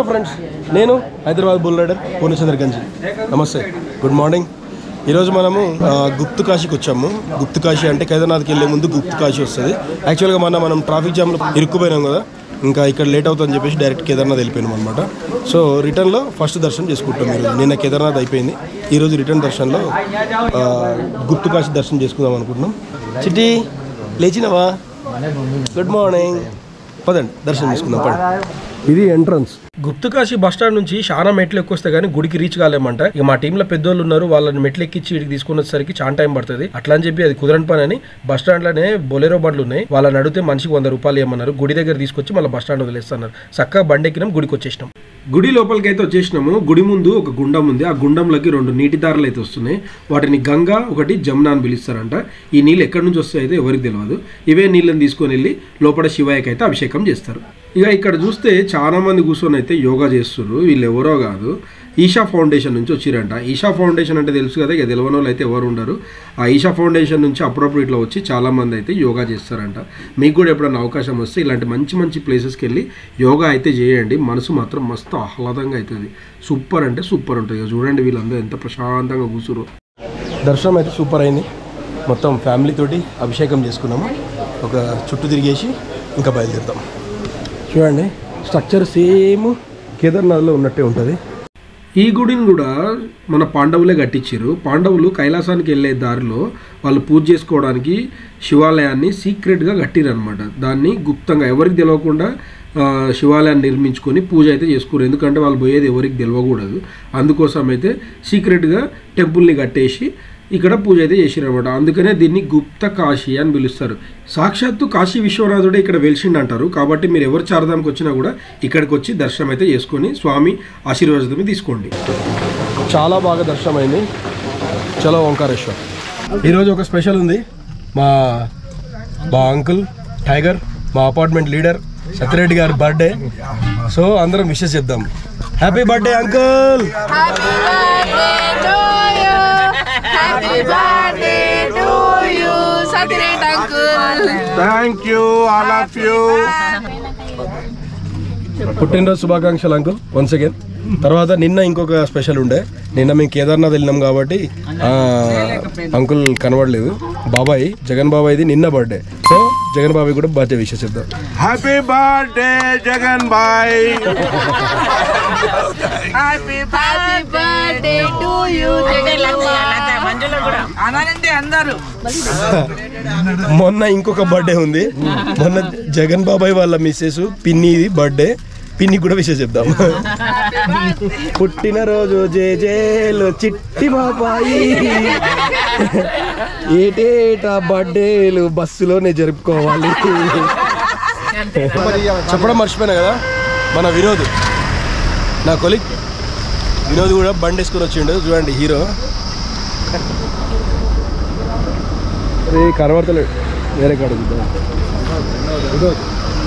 Hello friends నేను Hyderabad bull rider Purnachandra గంజి నమస్తే గుడ్ మార్నింగ్ ఈరోజు మనము ఆ, గుప్తు కాశీకి వచ్చాము గుప్తు కాశీ అంటే కేదార్నాథ్కి వెళ్ళే ముందు గుప్తు కాశీ వస్తుంది యాక్చువల్గా మన మనం ట్రాఫిక్ జామ్లో ఇరుక్కుపోయినాం కదా ఇంకా ఇక్కడ లేట్ అవుతుందని చెప్పేసి డైరెక్ట్ కేదార్నాథ్ వెళ్ళిపోయినాం అనమాట సో రిటర్న్లో ఫస్ట్ దర్శనం చేసుకుంటాం ఈరోజు నిన్న కేదార్నాథ్ అయిపోయింది ఈరోజు రిటర్న్ దర్శనంలో ఆ, గుప్తు కాశీ దర్శనం చేసుకుందాం అనుకుంటున్నాం చిట్టి లేచినవా గుడ్ మార్నింగ్ పదండి దర్శనం చేసుకుందాం పదండి ఇది ఎంట్రన్స్ గుప్తుకాశీ బస్ స్టాండ్ నుంచి చాలా మెట్లు ఎక్కొస్తే గానీ గుడికి రీచ్ కాలేమంట ఇక మా టీంలో పెద్దోళ్ళు ఉన్నారు వాళ్ళని మెట్లు ఎక్కించి వీడికి తీసుకుని వచ్చేసరికి చాలా టైం పడుతుంది అట్లా అని చెప్పి అది కుదరని పని అని బస్ స్టాండ్ లోనే బొలెరో బండ్లు ఉన్నాయి వాళ్ళని అడిగితే మనిషికి వంద రూపాయలు ఇవ్వమన్నారు గుడి దగ్గర తీసుకొచ్చి మళ్ళీ బస్ స్టాండ్ వదిలేస్తున్నారు చక్కగా బండి ఎక్కినాం గుడికి వచ్చేసినాం గుడి లోపలికి అయితే వచ్చేసినాము గుడి ముందు ఒక గుండం ఉంది ఆ గుండంలోకి రెండు నీటి దారులు అయితే వస్తున్నాయి వాటిని గంగా ఒకటి జమున అని పిలుస్తారంట ఈ నీళ్ళు ఎక్కడి నుంచి వస్తాయి అయితే ఎవరికి తెలియదు ఇవే నీళ్ళని తీసుకొని వెళ్ళి లోపల శివాయకి అయితే అభిషేకం చేస్తారు ఇక ఇక్కడ చూస్తే చాలా మంది కూర్చొని అయితే యోగా చేస్తున్నారు వీళ్ళు ఎవరో కాదు ఈషా ఫౌండేషన్ నుంచి వచ్చిరంట ఈషా ఫౌండేషన్ అంటే తెలుసు కదా ఇక తెలియని వాళ్ళు అయితే ఎవరు ఉండరు ఆ ఈషా ఫౌండేషన్ నుంచి అప్పుడప్పుడు ఇట్లా వచ్చి చాలా మంది అయితే యోగా చేస్తారంట మీకు కూడా ఎప్పుడైనా అవకాశం వస్తే ఇలాంటి మంచి మంచి ప్లేసెస్కి వెళ్ళి యోగా అయితే చేయండి మనసు మాత్రం మస్తు ఆహ్లాదంగా అవుతుంది సూపర్ అంటే సూపర్ ఉంటుంది ఇక చూడండి వీళ్ళందరూ ఎంత ప్రశాంతంగా కూర్చురు దర్శనం అయితే సూపర్ అయింది మొత్తం ఫ్యామిలీ తోటి అభిషేకం చేసుకున్నాము ఒక చుట్టూ తిరిగేసి ఇంకా బయలుదేరుతాం చూడండి స్ట్రక్చర్ సేమ్ కేదార్నాథ్లో ఉన్నట్టే ఉంటుంది ఈ గుడిని కూడా మన పాండవులే కట్టించారు పాండవులు కైలాసానికి వెళ్ళే దారిలో వాళ్ళు పూజ చేసుకోవడానికి శివాలయాన్ని సీక్రెట్గా కట్టిరనమాట దాన్ని గుప్తంగా ఎవరికి తెలియకుండా ఆ, శివాలయాన్ని నిర్మించుకొని పూజ అయితే చేసుకోరు ఎందుకంటే వాళ్ళు పోయేది ఎవరికి తెలియకూడదు అందుకోసం అయితే సీక్రెట్గా టెంపుల్ని కట్టేసి ఇక్కడ పూజ అయితే చేసిరనమాట అందుకనే దీన్ని గుప్త కాశీ అని పిలుస్తారు సాక్షాత్తు కాశీ విశ్వనాథుడే ఇక్కడ వెలిసిండు అంటారు కాబట్టి మీరు ఎవరు చారధాంకి వచ్చినా కూడా ఇక్కడికి వచ్చి దర్శనం అయితే చేసుకొని స్వామి ఆశీర్వాదం తీసుకోండి చాలా బాగా దర్శనం అయింది చలో ఓంకారేశ్వర్ ఈరోజు ఒక స్పెషల్ ఉంది మా మా అంకుల్ టైగర్ మా అపార్ట్మెంట్ లీడర్ సత్యరెడ్డి గారి బర్త్డే సో అందరం విషెస్ చెప్దాం happy birthday uncle Happy birthday to you, Satiret uncle. Thank you, all of you. పుట్టినరోజు శుభాకాంక్షలు అంకుల్ వన్స్ అగైన్ తర్వాత నిన్న ఇంకొక స్పెషల్ ఉండే నిన్న మేము కేదార్నాథ్ వెళ్ళినాం కాబట్టి ఆ, అంకుల్ కనబడలేదు బాబాయ్ జగన్ బాబాయ్ది నిన్న బర్త్డే సో జగన్ బాబాయ్ కూడా బర్త్డే విషయం చెప్దాం Happy birthday, Jagan Bhai. Happy birthday to you, అనాలంటే అందరూ మొన్న ఇంకొక బర్త్డే ఉంది మొన్న జగన్ బాబాయ్ వాళ్ళ మిస్సెస్ పిన్నిది బర్త్డే పిన్ని కూడా విషయం చెప్దాం పుట్టినరోజు జేజేలు చిట్టి బాబాయి ఏటేటా బర్త్డేలు బస్సులోనే జరుపుకోవాలి చెప్పడం మర్చిపోయినా కదా మన వినోద్ నా కొలిక్ వినోద్ కూడా బండి వేసుకొని వచ్చిండు చూడండి హీరో అరే కనబడతలేడు వేరే కాడ చూద్దాం వినోద్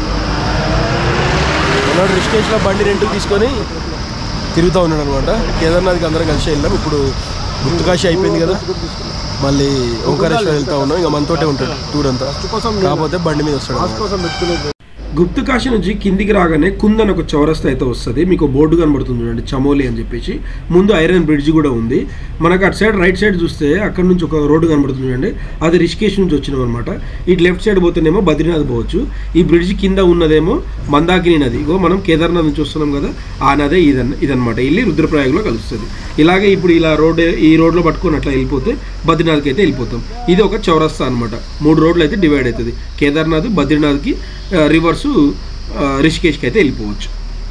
ఉన్నాడు రిషికేష్లో బండి రెంట్కి తీసుకొని తిరుగుతూ ఉన్నాడు అనమాట కేదార్నాథ్కి అందరం కలిసి వెళ్ళాం ఇప్పుడు గుప్తుకాశి అయిపోయింది కదా మళ్ళీ ఓంకారేశ్వర్ వెళ్తా ఉన్నాం ఇంకా మనతోటే ఉంటాడు టూర్ అంతా కాకపోతే బండి మీద వస్తాడు అన్నమాట. గుప్త కాశీ నుంచి కిందికి రాగానే కుందన్ ఒక చౌరస్తా అయితే వస్తుంది మీకు బోర్డు కనబడుతుంది చూడండి చమోలి అని చెప్పేసి ముందు ఐరన్ బ్రిడ్జ్ కూడా ఉంది మనకు అటు సైడ్ రైట్ సైడ్ చూస్తే అక్కడ నుంచి ఒక రోడ్డు కనబడుతుంది చూడండి అది రిషికేష్ నుంచి వచ్చినాం అనమాట ఇటు లెఫ్ట్ సైడ్ పోతేనేమో బద్రీనాథ్ పోవచ్చు ఈ బ్రిడ్జ్ కింద ఉన్నదేమో మందాకిని నది ఇగో మనం కేదార్నాథ్ నుంచి వస్తున్నాం కదా ఆ నదే ఇదన్న ఇదనమాట వెళ్ళి రుద్రప్రయాగ్లో కలుస్తుంది ఇలాగే ఇప్పుడు ఇలా రోడ్ ఈ రోడ్లో పట్టుకొని అట్లా వెళ్ళిపోతే బద్రీనాథ్కి అయితే వెళ్ళిపోతాం ఇది ఒక చౌరస్తా అనమాట మూడు రోడ్లు అయితే డివైడ్ అవుతుంది కేదార్నాథ్ బద్రీనాథ్కి ఆ, రివర్సు ఆ, రిషికేష్కి అయితే వెళ్ళిపోవచ్చు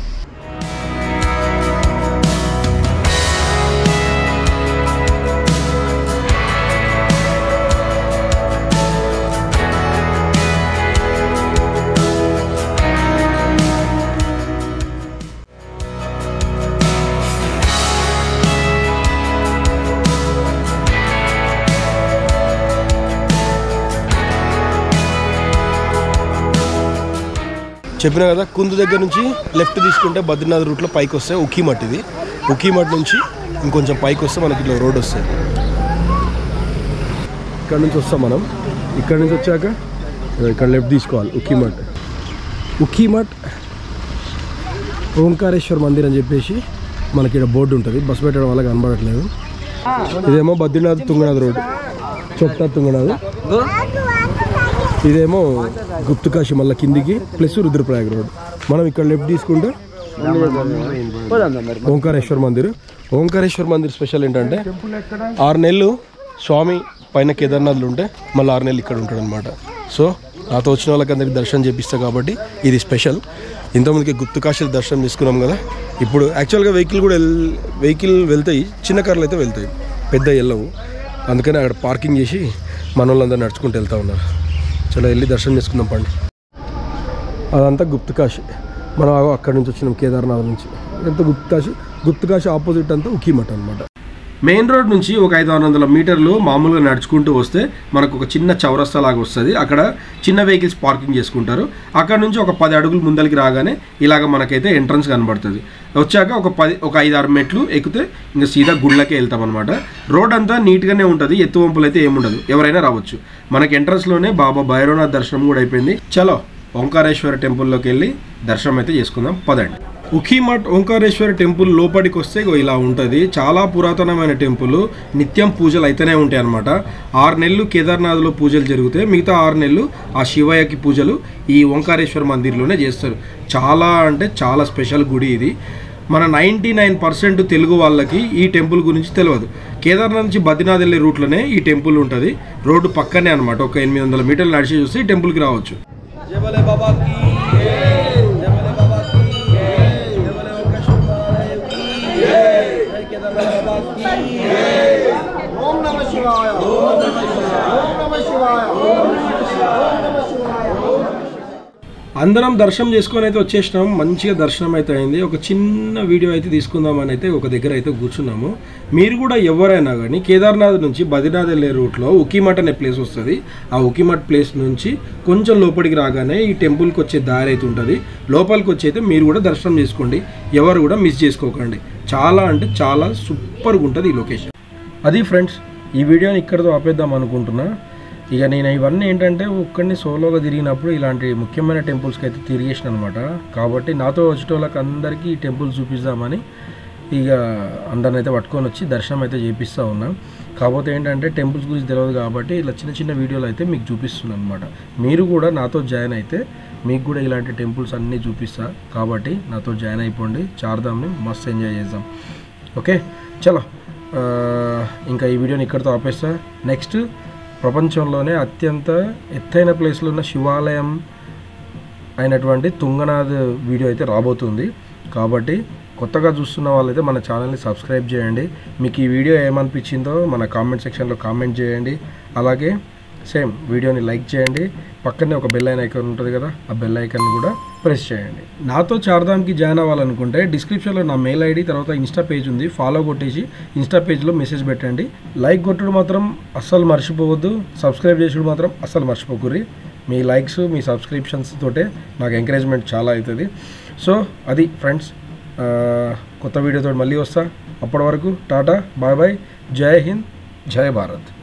చెప్పినా కదా కుందు దగ్గర నుంచి లెఫ్ట్ తీసుకుంటే బద్రీనాథ్ రూట్లో పైకి వస్తే ఉక్కీమట్ ఇది ఉక్కీమట్ నుంచి ఇంకొంచెం పైకి వస్తే మనకి ఇట్లా రోడ్ వస్తుంది ఇక్కడ నుంచి వస్తాం మనం ఇక్కడ నుంచి వచ్చాక ఇక్కడ లెఫ్ట్ తీసుకోవాలి ఉక్కీమట్ ఉక్కీమట్ ఓంకారేశ్వర్ మందిర్ అని చెప్పేసి మనకి ఇక్కడ బోర్డు ఉంటుంది బస్ పెట్టడం వల్ల కనబడట్లేదు ఇదేమో బద్రీనాథ్ తుంగనాథ్ రోడ్ చొప్తా తుంగనాథ్ ఇదేమో గుప్తకాశి మళ్ళీ కిందికి ప్లస్ రుద్రప్రయాగ్ రోడ్ మనం ఇక్కడ లెఫ్ట్ తీసుకుంటే ఓంకారేశ్వర్ మందిర్ ఓంకారేశ్వర్ మందిర్ స్పెషల్ ఏంటంటే ఆరు నెలలు స్వామి పైన కేదార్నాథ్లు ఉంటే మళ్ళీ ఆరు నెలలు ఇక్కడ ఉంటాడు అనమాట సో నాతో వచ్చిన వాళ్ళకి అందరికి దర్శనం చేపిస్తా కాబట్టి ఇది స్పెషల్ ఇంతమందికి గుప్త కాశీలు దర్శనం తీసుకున్నాం కదా ఇప్పుడు యాక్చువల్గా వెహికల్ కూడా వెల్ వెహికల్ వెళ్తాయి చిన్న కార్లు అయితే వెళ్తాయి పెద్ద వెళ్ళవు అందుకని అక్కడ పార్కింగ్ చేసి మన వాళ్ళందరూ నడుచుకుంటూ వెళ్తూ ఉన్నారు చలో వెళ్ళి దర్శనం చేసుకుందాం పండి అదంతా గుప్తకాశి మనం ఆగో అక్కడి నుంచి వచ్చినాం కేదార్నాథ్ నుంచి ఎంత గుప్తకాశి గుప్తకాశి ఆపోజిట్ అంతా ఉకీమఠ్ అనమాట మెయిన్ రోడ్ నుంచి ఒక ఐదు ఆరు వందల మీటర్లు మామూలుగా నడుచుకుంటూ వస్తే మనకు ఒక చిన్న చౌరస్తా లాగా వస్తుంది అక్కడ చిన్న వెహికల్స్ పార్కింగ్ చేసుకుంటారు అక్కడ నుంచి ఒక పది అడుగులు ముందరికి రాగానే ఇలాగ మనకైతే ఎంట్రన్స్ కనబడుతుంది వచ్చాక ఒక పది ఒక ఐదు ఆరు మెట్లు ఎక్కితే ఇంకా సీదా గుళ్ళకే వెళ్తాం అనమాట రోడ్ అంతా నీట్గానే ఉంటుంది ఎత్తు వంపులు అయితే ఏముండదు ఎవరైనా రావచ్చు మనకి ఎంట్రన్స్లోనే బాబా భైరవనాథ్ దర్శనం కూడా అయిపోయింది చలో ఓంకారేశ్వర టెంపుల్లోకి వెళ్ళి దర్శనం అయితే చేసుకుందాం పదండి ఉఖీమఠ్ ఓంకారేశ్వర టెంపుల్ లోపలికి వస్తే ఇగో ఇలా ఉంటుంది చాలా పురాతనమైన టెంపుల్ నిత్యం పూజలు అయితేనే ఉంటాయి అనమాట ఆరు నెలలు కేదార్నాథ్లో పూజలు జరుగుతాయి మిగతా ఆరు నెలలు ఆ శివయ్యకి పూజలు ఈ ఓంకారేశ్వర మందిర్లోనే చేస్తారు చాలా అంటే చాలా స్పెషల్ గుడి ఇది మన నైంటీ నైన్ పర్సెంట్ తెలుగు వాళ్ళకి ఈ టెంపుల్ గురించి తెలియదు కేదార్నాథ్ నుంచి బద్రీనాథ్ వెళ్ళే రూట్లోనే ఈ టెంపుల్ ఉంటుంది రోడ్డు పక్కనే అనమాట ఒక ఎనిమిది వందల మీటర్లు నడిచి చూస్తే ఈ టెంపుల్కి రావచ్చు అందరం దర్శనం చేసుకొని అయితే వచ్చేసినాం మంచిగా దర్శనం అయితే అయింది ఒక చిన్న వీడియో అయితే తీసుకుందామని అయితే ఒక దగ్గర అయితే కూర్చున్నాము మీరు కూడా ఎవరైనా కానీ కేదార్నాథ్ నుంచి బద్రీనాథ్ వెళ్ళే రూట్లో ఉకీమఠ్ అనే ప్లేస్ వస్తుంది ఆ ఉకీమఠ్ ప్లేస్ నుంచి కొంచెం లోపలికి రాగానే ఈ టెంపుల్కి వచ్చే దారి అయితే ఉంటుంది లోపలికి వచ్చి అయితే మీరు కూడా దర్శనం చేసుకోండి ఎవరు కూడా మిస్ చేసుకోకండి చాలా అంటే చాలా సూపర్గా ఉంటుంది ఈ లొకేషన్ అది ఫ్రెండ్స్ ఈ వీడియోని ఇక్కడితో ఆపేద్దాం అనుకుంటున్నా ఇక నేను ఇవన్నీ ఏంటంటే ఒక్కడిని సోలోగా తిరిగినప్పుడు ఇలాంటి ముఖ్యమైన టెంపుల్స్కి అయితే తిరిగేసిన అనమాట కాబట్టి నాతో వచ్చేటోళ్ళకి అందరికీ ఈ టెంపుల్స్ చూపిద్దామని ఇక అందరిని అయితే పట్టుకొని వచ్చి దర్శనం అయితే చేపిస్తూ ఉన్నా కాకపోతే ఏంటంటే టెంపుల్స్ గురించి తెలియదు కాబట్టి ఇలా చిన్న చిన్న వీడియోలు అయితే మీకు చూపిస్తున్నాను అనమాట మీరు కూడా నాతో జాయిన్ అయితే మీకు కూడా ఇలాంటి టెంపుల్స్ అన్నీ చూపిస్తా కాబట్టి నాతో జాయిన్ అయిపోండి చార్ధామ్ని మస్త్ ఎంజాయ్ చేద్దాం ఓకే చలో ఆ, ఇంకా ఈ వీడియోని ఇక్కడితో ఆపేస్తా నెక్స్ట్ ప్రపంచంలోనే అత్యంత ఎత్తైన ప్లేస్లో ఉన్న శివాలయం అయినటువంటి తుంగనాథ్ వీడియో అయితే రాబోతుంది కాబట్టి కొత్తగా చూస్తున్న వాళ్ళైతే మన ఛానల్ని సబ్స్క్రైబ్ చేయండి మీకు ఈ వీడియో ఏమనిపించిందో మన కామెంట్ సెక్షన్లో కామెంట్ చేయండి అలాగే సేమ్ వీడియోని లైక్ చేయండి పక్కనే ఒక బెల్ ఐకాన్ ఉంటుంది కదా ఆ బెల్ ఐకాన్ కూడా ప్రెస్ చేయండి నాతో చార్ధామ్కి జాయిన్ అవ్వాలనుకుంటే డిస్క్రిప్షన్లో నా మెయిల్ ఐడి తర్వాత ఇన్స్టా పేజ్ ఉంది ఫాలో కొట్టేసి ఇన్స్టా పేజ్లో మెసేజ్ పెట్టండి లైక్ కొట్టడం మాత్రం అస్సలు మర్చిపోవద్దు సబ్స్క్రైబ్ చేసుడు మాత్రం అస్సలు మర్చిపోకుర్రి మీ లైక్స్ మీ సబ్స్క్రిప్షన్స్ తోటే నాకు ఎంకరేజ్మెంట్ చాలా అవుతుంది సో అది ఫ్రెండ్స్ ఆ, కొత్త వీడియోతో మళ్ళీ వస్తా అప్పటి వరకు టాటా బాయ్ బాయ్ జై హింద్ జై భారత్